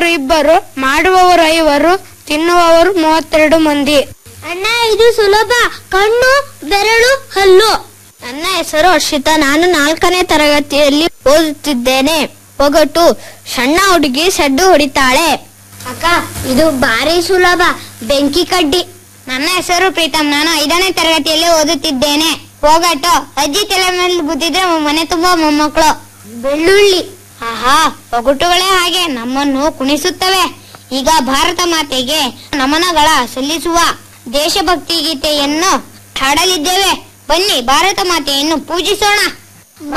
ಕೇಳುವವರು ಇಬ್ಬರು ಮಾಡುವವರು ಐವರು ತಿನ್ನುವವರು ಮೂವತ್ತೆರಡು ಮಂದಿ ಅಣ್ಣ ಇದು ಸುಲಭ ಕಣ್ಣು ಬೆರಳು ಹಲ್ಲು ನನ್ನ ಹೆಸರು ಹರ್ಷಿತಾ ನಾನು ನಾಲ್ಕನೇ ತರಗತಿಯಲ್ಲಿ ಓದುತ್ತಿದ್ದೇನೆ ಒಗಟು ಸಣ್ಣ ಹುಡುಗಿ ಸಡ್ಡು ಹೊಡಿತಾಳೆ ಅಕ್ಕ ಇದು ಭಾರಿ ಸುಲಭ ಬೆಂಕಿ ಕಡ್ಡಿ ನನ್ನ ಹೆಸರು ಪ್ರೀತಮ್ ನಾನು ಐದನೇ ತರಗತಿಯಲ್ಲಿ ಓದುತ್ತಿದ್ದೇನೆ ಒಗಟು ಅಜ್ಜಿ ತಲೆ ಮೇಲೆ ಬುದ್ದಿದ್ರೆ ಮನೆ ತುಂಬಾ ಮೊಮ್ಮಕ್ಕಳು ಬೆಳ್ಳುಳ್ಳಿ ಆಹಾ ಒಗಟುಗಳೇ ಹಾಗೆ ನಮ್ಮನ್ನು ಕುಣಿಸುತ್ತವೆ ಈಗ ಭಾರತ ಮಾತೆಗೆ ನಮನಗಳ ಸಲ್ಲಿಸುವ ದೇಶಭಕ್ತಿ ಗೀತೆಯನ್ನು ಹಾಡಲಿದ್ದೇವೆ ಬನ್ನಿ ಭಾರತ ಮಾತೆಯನ್ನು ಪೂಜಿಸೋಣ